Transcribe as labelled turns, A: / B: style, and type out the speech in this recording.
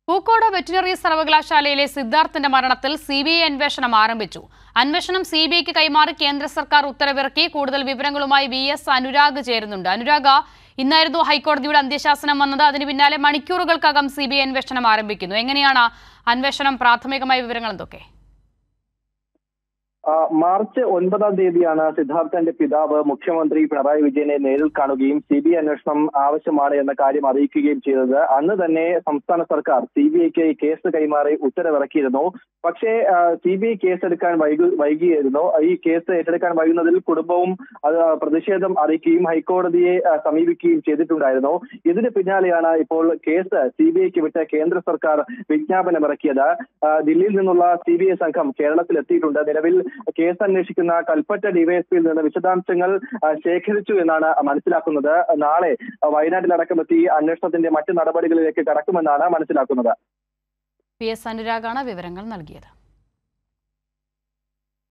A: Pookode veterinary സർവകലാശാലയിലെ സിദ്ധാർത്ഥിന്റെ മരണത്തിൽ C B I അന്വേഷണം ആരംഭിച്ചു അന്വേഷണം സി ബി ഐക്ക് കൈമാറി കേന്ദ്ര സർക്കാർ ഉത്തരവിറക്കി കൂടുതൽ വിവരങ്ങളുമായി വി എസ് അനുരാഗ് ചേരുന്നുണ്ട് അനുരാഗ ഇന്നായിരുന്നു ഹൈക്കോടതിയുടെ അന്ത്യശാസനം വന്നത് അതിന് പിന്നാലെ മണിക്കൂറുകൾക്കകം സി ബി ഐ അന്വേഷണം ആരംഭിക്കുന്നു എങ്ങനെയാണ് അന്വേഷണം പ്രാഥമികമായ വിവരങ്ങൾ എന്തൊക്കെ
B: ആ, മാർച്ച് ഒൻപതാം തീയതിയാണ് സിദ്ധാർത്ഥന്റെ പിതാവ് മുഖ്യമന്ത്രി പിണറായി വിജയനെ നേരിൽ കാണുകയും സി ബി ഐ അന്വേഷണം ആവശ്യമാണ് എന്ന കാര്യം അറിയിക്കുകയും ചെയ്തത് അന്ന് തന്നെ സംസ്ഥാന സർക്കാർ സി ബി ഐക്ക് കേസ് കൈമാറി ഉത്തരവിറക്കിയിരുന്നു പക്ഷേ സി ബി ഐ കേസ് എടുക്കാൻ വൈകു വൈകിയായിരുന്നു ഈ കേസ് ഏറ്റെടുക്കാൻ വൈകുന്നതിൽ കുടുംബവും അത് പ്രതിഷേധം അറിയിക്കുകയും ഹൈക്കോടതിയെ ആ, സമീപിക്കുകയും ചെയ്തിട്ടുണ്ടായിരുന്നു ഇതിന് പിന്നാലെയാണ് ഇപ്പോൾ കേസ് സി ബി ഐക്ക് വിട്ട് കേന്ദ്ര സർക്കാർ വിജ്ഞാപനം ഇറക്കിയത് ആ, ദില്ലിയിൽ നിന്നുള്ള സി ബി ഐ സംഘം കേരളത്തിൽ എത്തിയിട്ടുണ്ട് നിലവിൽ കേസ് അന്വേഷിക്കുന്ന കൽപ്പറ്റ ഡിവൈഎസ്പിയിൽ നിന്ന് വിശദാംശങ്ങൾ ആ, ശേഖരിച്ചു എന്നാണ് മനസ്സിലാക്കുന്നത് നാളെ വയനാട്ടിലടക്കം എത്തി അന്വേഷണത്തിന്റെ മറ്റ് നടപടികളിലേക്ക് കടക്കുമെന്നാണ് മനസ്സിലാക്കുന്നത്
A: പി എസ് അനുരാഗാണ് വിവരങ്ങൾ നൽകിയത്